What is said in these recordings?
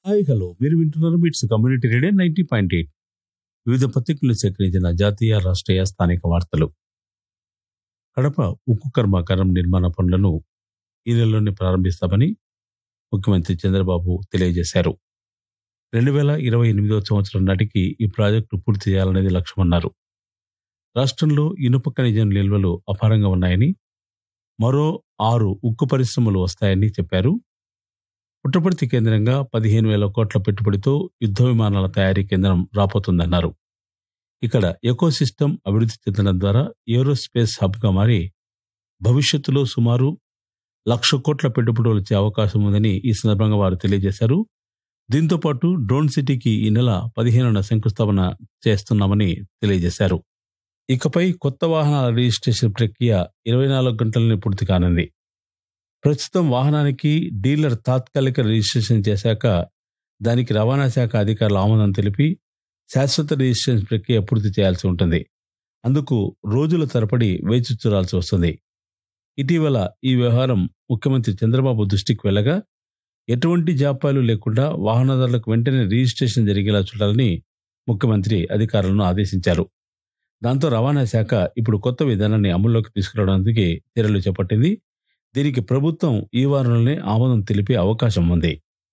hi hello మీరు వింటున్నారు MITS community radio ninety point eight వివిధ పత్రికలు సేకరించిన జాతీయ రాష్ట్రీయ స్థానిక వార్తలు కడప ఉక్కు కర్మాగారం నిర్మాణ పనులను ఈ నెలలోనే ప్రారంభిస్తామని ముఖ్యమంత్రి చంద్రబాబు తెలియజేశారు రెండు వేల ఇరవై ఎనిమిదవ సంవత్సరం నాటికి ఈ ప్రాజెక్టు పూర్తి చేయాలనేది లక్ష్యమన్నారు రాష్ట్రంలో ఇనుప ఖనిజం నిల్వలు అపారంగా ఉన్నాయని మరో ఆరు ఉక్కు పరిశ్రమలు వస్తాయని చెప్పారు పుట్టపర్తి కేంద్రంగా పదిహేను వేల కోట్ల పెట్టుబడితో యుద్ధ విమానాల తయారీ కేంద్రం రాబోతుందన్నారు ఇక్కడ ఎకో సిస్టమ్ అభివృద్ధి చెందడం ద్వారా ఏరోస్పేస్ హబ్గా మారి భవిష్యత్తులో సుమారు లక్ష కోట్ల పెట్టుబడులు వచ్చే అవకాశం ఉందని ఈ సందర్భంగా వారు తెలియజేశారు దీంతో పాటు డ్రోన్ సిటీకి ఈ నెల పదిహేనున శంకుస్థాపన చేస్తున్నామని తెలియజేశారు ఇకపై కొత్త వాహనాల రిజిస్ట్రేషన్ ప్రక్రియ ఇరవై నాలుగు గంటలని పూర్తి కానుంది ప్రస్తుతం వాహనానికి డీలర్ తాత్కాలిక రిజిస్ట్రేషన్ చేశాక దానికి రవాణా శాఖ అధికారులు ఆమోదం తెలిపి శాశ్వత రిజిస్ట్రేషన్ ప్రక్రియ పూర్తి చేయాల్సి ఉంటుంది అందుకు రోజుల తరబడి వేచి చూడాల్సి వస్తుంది ఇటీవల ఈ వ్యవహారం ముఖ్యమంత్రి చంద్రబాబు దృష్టికి వెళ్ళగా ఎటువంటి జాప్యాలు లేకుండా వాహనదారులకు వెంటనే రిజిస్ట్రేషన్ జరిగేలా చూడాలని ముఖ్యమంత్రి అధికారులను ఆదేశించారు దాంతో రవాణా శాఖ ఇప్పుడు కొత్త విధానాన్ని అమల్లోకి తీసుకురావడానికి చర్యలు చేపట్టింది దీనికి ప్రభుత్వం ఈ వారంలోనే ఆమోదం తెలిపే అవకాశం ఉంది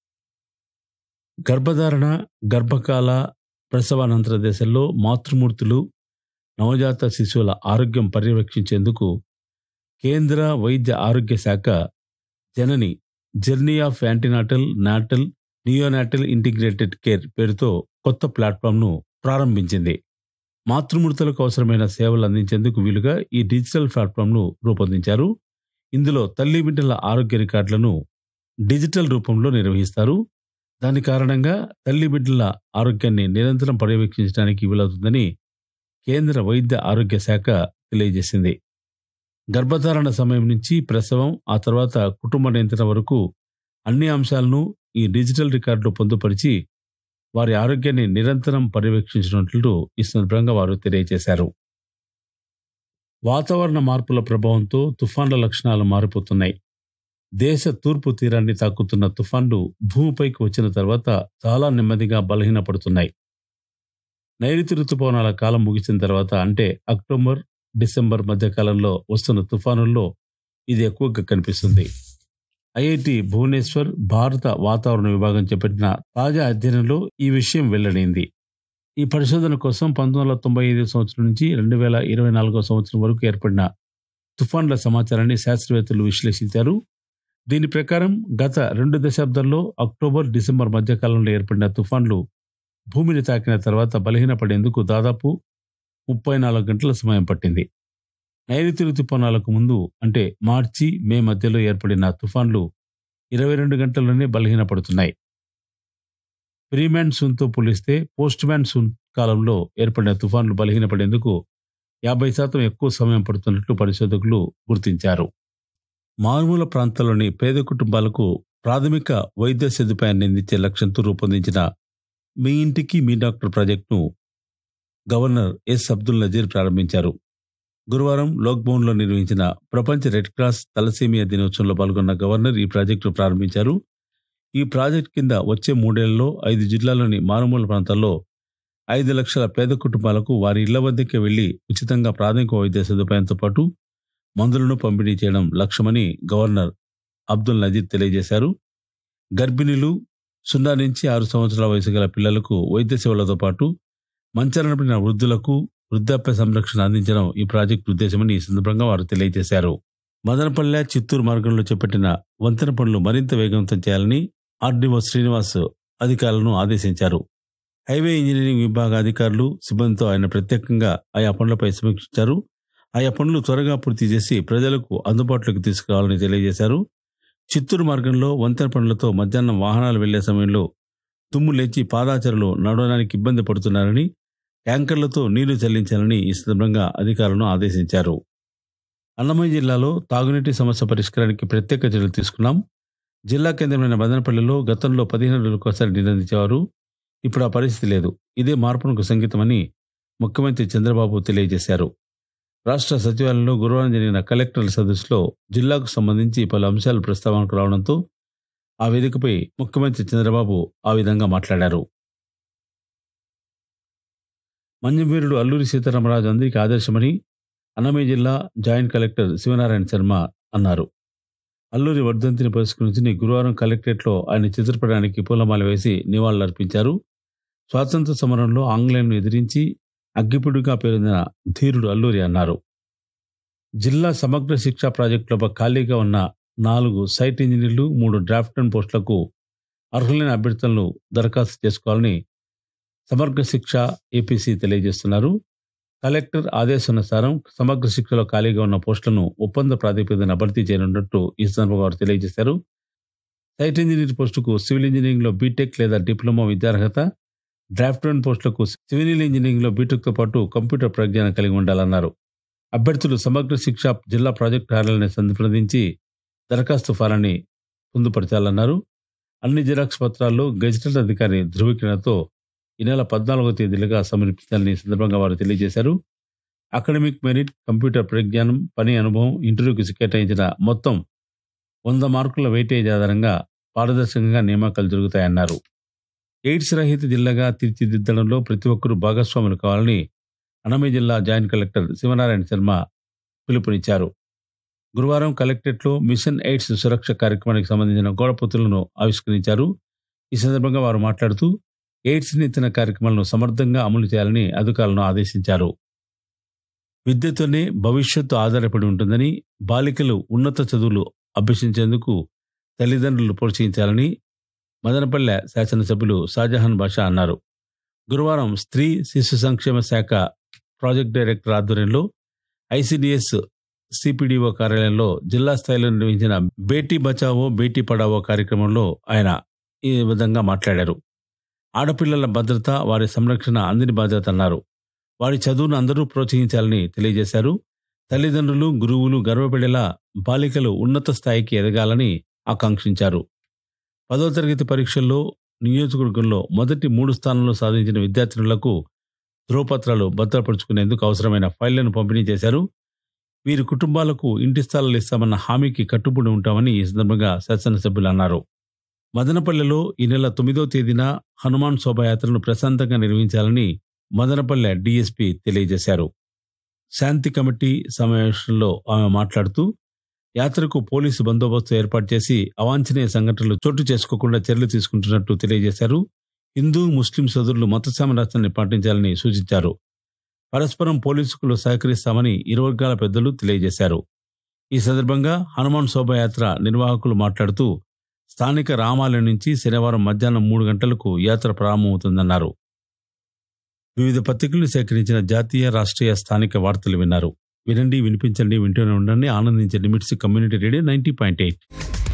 గర్భధారణ గర్భకాల ప్రసవానంతర దశల్లో మాతృమూర్తులు నవజాత శిశువుల ఆరోగ్యం పర్యవేక్షించేందుకు కేంద్ర వైద్య ఆరోగ్య శాఖ Janani journey of antenatal natal neonatal integrated care పేరుతో కొత్త ప్లాట్ఫామ్ను ప్రారంభించింది మాతృమూర్తులకు అవసరమైన సేవలు అందించేందుకు వీలుగా ఈ డిజిటల్ ప్లాట్ఫామ్ను రూపొందించారు ఇందులో తల్లి బిడ్డల ఆరోగ్య రికార్డులను డిజిటల్ రూపంలో నిర్వహిస్తారు దాని కారణంగా తల్లి బిడ్డల ఆరోగ్యాన్ని నిరంతరం పర్యవేక్షించడానికి వీలవుతుందని కేంద్ర వైద్య ఆరోగ్య శాఖ తెలియజేసింది గర్భధారణ సమయం నుంచి ప్రసవం ఆ తర్వాత కుటుంబ నియంత్రణ వరకు అన్ని అంశాలను ఈ డిజిటల్ రికార్డులో పొందుపరిచి వారి ఆరోగ్యాన్ని నిరంతరం పర్యవేక్షించినట్లు ఈ సందర్భంగా వారు తెలియజేశారు వాతావరణ మార్పుల ప్రభావంతో తుఫాన్ల లక్షణాలు మారిపోతున్నాయి దేశ తూర్పు తీరాన్ని తాకుతున్న తుఫాన్లు భూమిపైకి వచ్చిన తర్వాత చాలా నెమ్మదిగా బలహీనపడుతున్నాయి నైరుతి రుతుపవనాల కాలం ముగిసిన తర్వాత అంటే అక్టోబర్ డిసెంబర్ మధ్య కాలంలో వస్తున్న తుఫానుల్లో ఇది ఎక్కువగా కనిపిస్తుంది ఐఐటి భువనేశ్వర్ భారత వాతావరణ విభాగం చేపట్టిన తాజా అధ్యయనంలో ఈ విషయం వెల్లడైంది ఈ పరిశోధన కోసం పంతొమ్మిది వందల తొంభై ఐదు సంవత్సరం నుంచి రెండు వేల ఇరవై నాలుగో సంవత్సరం వరకు ఏర్పడిన తుఫాన్ల సమాచారాన్ని శాస్త్రవేత్తలు విశ్లేషించారు దీని ప్రకారం గత రెండు దశాబ్దాల్లో అక్టోబర్ డిసెంబర్ మధ్య కాలంలో ఏర్పడిన తుఫాన్లు భూమిని తాకిన తర్వాత బలహీనపడేందుకు దాదాపు ముప్పై నాలుగు గంటల సమయం పట్టింది నైరుతి ఋతుపవనాలకు ముందు అంటే మార్చి మే మధ్యలో ఏర్పడిన తుఫాన్లు ఇరవై రెండు గంటల్లోనే బలహీనపడుతున్నాయి ప్రీ తో పోలిస్తే పోస్ట్ సూన్ కాలంలో ఏర్పడిన తుఫాన్లు బలహీనపడేందుకు యాభై శాతం ఎక్కువ సమయం పడుతున్నట్లు పరిశోధకులు గుర్తించారు మారుమూల ప్రాంతాల్లోని పేద కుటుంబాలకు ప్రాథమిక వైద్య సదుపాయాన్ని అందించే లక్ష్యంతో రూపొందించిన మీ ఇంటికి మీ డాక్టర్ ప్రాజెక్టును గవర్నర్ ఎస్ అబ్దుల్ నజీర్ ప్రారంభించారు గురువారం లోక్భవన్లో నిర్వహించిన ప్రపంచ రెడ్ క్రాస్ తలసేమియా దినోత్సవంలో పాల్గొన్న గవర్నర్ ఈ ప్రాజెక్టును ప్రారంభించారు ఈ ప్రాజెక్టు కింద వచ్చే మూడేళ్లలో ఐదు జిల్లాల్లోని మారుమూల ప్రాంతాల్లో ఐదు లక్షల పేద కుటుంబాలకు వారి ఇళ్ల వద్దకే వెళ్లి ఉచితంగా ప్రాథమిక వైద్య సదుపాయంతో పాటు మందులను పంపిణీ చేయడం లక్ష్యమని గవర్నర్ అబ్దుల్ నజీర్ తెలియజేశారు గర్భిణులు సున్నా నుంచి ఆరు సంవత్సరాల వయసు గల పిల్లలకు వైద్య సేవలతో పాటు మంచాలను పడిన వృద్ధులకు వృద్ధాప్య సంరక్షణ అందించడం ఈ ప్రాజెక్టు ఉద్దేశమని ఈ సందర్భంగా వారు తెలియజేశారు మదనపల్లె చిత్తూరు మార్గంలో చేపట్టిన వంతెన పనులు మరింత వేగవంతం చేయాలని ఆర్డీఓ శ్రీనివాస్ అధికారులను ఆదేశించారు హైవే ఇంజనీరింగ్ విభాగ అధికారులు సిబ్బందితో ఆయన ప్రత్యేకంగా ఆయా పనులపై సమీక్షించారు ఆయా పనులు త్వరగా పూర్తి చేసి ప్రజలకు అందుబాటులోకి తీసుకురావాలని తెలియజేశారు చిత్తూరు మార్గంలో వంతెన పనులతో మధ్యాహ్నం వాహనాలు వెళ్లే సమయంలో తుమ్ము లేచి పాదాచారులు నడవడానికి ఇబ్బంది పడుతున్నారని ట్యాంకర్లతో నీళ్లు చెల్లించాలని ఈ సందర్భంగా అధికారులను ఆదేశించారు అన్నమయ్య జిల్లాలో తాగునీటి సమస్య పరిష్కారానికి ప్రత్యేక చర్యలు తీసుకున్నాం జిల్లా కేంద్రమైన మదనపల్లిలో గతంలో పదిహేను రోజులకోసారి నిర్ణయించేవారు ఇప్పుడు ఆ పరిస్థితి లేదు ఇదే మార్పునకు సంగీతమని ముఖ్యమంత్రి చంద్రబాబు తెలియజేశారు రాష్ట్ర సచివాలయంలో గురువారం జరిగిన కలెక్టర్ల సదస్సులో జిల్లాకు సంబంధించి పలు అంశాలు ప్రస్తావనకు రావడంతో ఆ వేదికపై ముఖ్యమంత్రి చంద్రబాబు ఆ విధంగా మాట్లాడారు మంజవీరుడు అల్లూరి సీతారామరాజు అందరికీ ఆదర్శమని అన్నమయ్య జిల్లా జాయింట్ కలెక్టర్ శివనారాయణ శర్మ అన్నారు అల్లూరి వర్ధంతిని పురస్కరించుకుని గురువారం కలెక్టరేట్లో ఆయన చిత్రపటానికి పూలమాల వేసి నివాళులర్పించారు స్వాతంత్ర సమరంలో ఆంగ్లేయులను ఎదిరించి అగ్గిపుడిగా పేరొందిన ధీరుడు అల్లూరి అన్నారు జిల్లా సమగ్ర శిక్షా ప్రాజెక్టులో ఖాళీగా ఉన్న నాలుగు సైట్ ఇంజనీర్లు మూడు డ్రాఫ్ట్మెన్ పోస్టులకు అర్హులైన అభ్యర్థులను దరఖాస్తు చేసుకోవాలని సమగ్ర శిక్ష ఏపీసీ తెలియజేస్తున్నారు కలెక్టర్ ఆదేశానుసారం సమగ్ర శిక్షలో ఖాళీగా ఉన్న పోస్టులను ఒప్పంద ప్రాతిపదికన భర్తీ చేయనున్నట్టు ఈ సందర్భంగా వారు తెలియజేశారు సైట్ ఇంజనీర్ పోస్టుకు సివిల్ ఇంజనీరింగ్ లో బీటెక్ లేదా డిప్లొమా విద్యార్హత డ్రాఫ్ట్మెన్ పోస్టులకు సివిల్ ఇంజనీరింగ్ లో బీటెక్తో పాటు కంప్యూటర్ ప్రజ్ఞానం కలిగి ఉండాలన్నారు అభ్యర్థులు సమగ్ర శిక్ష జిల్లా ప్రాజెక్టు కార్యాలయాన్ని సంప్రదించి దరఖాస్తు ఫారాన్ని పొందుపరచాలన్నారు అన్ని జిరాక్స్ పత్రాల్లో గెజిటెడ్ అధికారి ధృవీకరణతో ఈ నెల పద్నాలుగో తేదీలుగా సమర్పించాలని ఈ సందర్భంగా వారు తెలియజేశారు అకాడమిక్ మెరిట్ కంప్యూటర్ పరిజ్ఞానం పని అనుభవం ఇంటర్వ్యూకి కేటాయించిన మొత్తం వంద మార్కుల వెయిటేజ్ ఆధారంగా పారదర్శకంగా నియామకాలు జరుగుతాయన్నారు ఎయిడ్స్ రహిత జిల్లాగా తీర్చిదిద్దడంలో ప్రతి ఒక్కరూ భాగస్వాములు కావాలని అన్నమయ్య జిల్లా జాయింట్ కలెక్టర్ శివనారాయణ శర్మ పిలుపునిచ్చారు గురువారం కలెక్టరేట్లో మిషన్ ఎయిడ్స్ సురక్ష కార్యక్రమానికి సంబంధించిన గోడపుతులను ఆవిష్కరించారు ఈ సందర్భంగా వారు మాట్లాడుతూ ఎయిడ్స్ నిత్యన కార్యక్రమాలను సమర్థంగా అమలు చేయాలని అధికారులను ఆదేశించారు విద్యతోనే భవిష్యత్తు ఆధారపడి ఉంటుందని బాలికలు ఉన్నత చదువులు అభ్యసించేందుకు తల్లిదండ్రులు ప్రోత్సహించాలని మదనపల్లె శాసనసభ్యులు షాజహాన్ బాషా అన్నారు గురువారం స్త్రీ శిశు సంక్షేమ శాఖ ప్రాజెక్ట్ డైరెక్టర్ ఆధ్వర్యంలో ఐసిడిఎస్ సిపిడిఓ కార్యాలయంలో జిల్లా స్థాయిలో నిర్వహించిన బేటీ బచావో బేటీ పడావో కార్యక్రమంలో ఆయన ఈ విధంగా మాట్లాడారు ఆడపిల్లల భద్రత వారి సంరక్షణ అందిని బాధ్యత అన్నారు వారి చదువును అందరూ ప్రోత్సహించాలని తెలియజేశారు తల్లిదండ్రులు గురువులు గర్వపడేలా బాలికలు ఉన్నత స్థాయికి ఎదగాలని ఆకాంక్షించారు పదో తరగతి పరీక్షల్లో నియోజకవర్గంలో మొదటి మూడు స్థానాల్లో సాధించిన విద్యార్థినులకు ధ్రువపత్రాలు భద్రపరుచుకునేందుకు అవసరమైన ఫైళ్లను పంపిణీ చేశారు వీరి కుటుంబాలకు ఇంటి స్థలాలు ఇస్తామన్న హామీకి కట్టుబడి ఉంటామని ఈ సందర్భంగా శాసనసభ్యులు అన్నారు మదనపల్లెలో ఈ నెల తొమ్మిదో తేదీన హనుమాన్ శోభాయాత్రను ప్రశాంతంగా నిర్వహించాలని మదనపల్లె డీఎస్పీ తెలియజేశారు శాంతి కమిటీ సమావేశంలో ఆమె మాట్లాడుతూ యాత్రకు పోలీసు బందోబస్తు ఏర్పాటు చేసి అవాంఛనీయ సంఘటనలు చోటు చేసుకోకుండా చర్యలు తీసుకుంటున్నట్టు తెలియజేశారు హిందూ ముస్లిం సోదరులు మత సామరస్యాన్ని పాటించాలని సూచించారు పరస్పరం పోలీసులు సహకరిస్తామని ఇరు వర్గాల పెద్దలు తెలియజేశారు ఈ సందర్భంగా హనుమాన్ శోభాయాత్ర నిర్వాహకులు మాట్లాడుతూ స్థానిక రామాలయం నుంచి శనివారం మధ్యాహ్నం మూడు గంటలకు యాత్ర ప్రారంభమవుతుందన్నారు వివిధ పత్రికలు సేకరించిన జాతీయ రాష్ట్రీయ స్థానిక వార్తలు విన్నారు వినండి వినిపించండి వింటూనే ఉండండి ఆనందించండి MITS community radio ninety point eight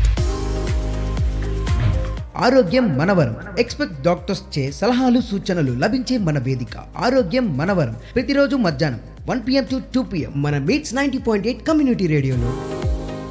ఆరోగ్యం మనవరం ఎక్స్పెక్ట్ డాక్టర్స్ చే సలహాలు సూచనలు లభించే మన వేదిక ఆరోగ్యం మనవరం ప్రతిరోజు మధ్యాహ్నం one PM to two PM మన MITS ninety point eight community రేడియోలో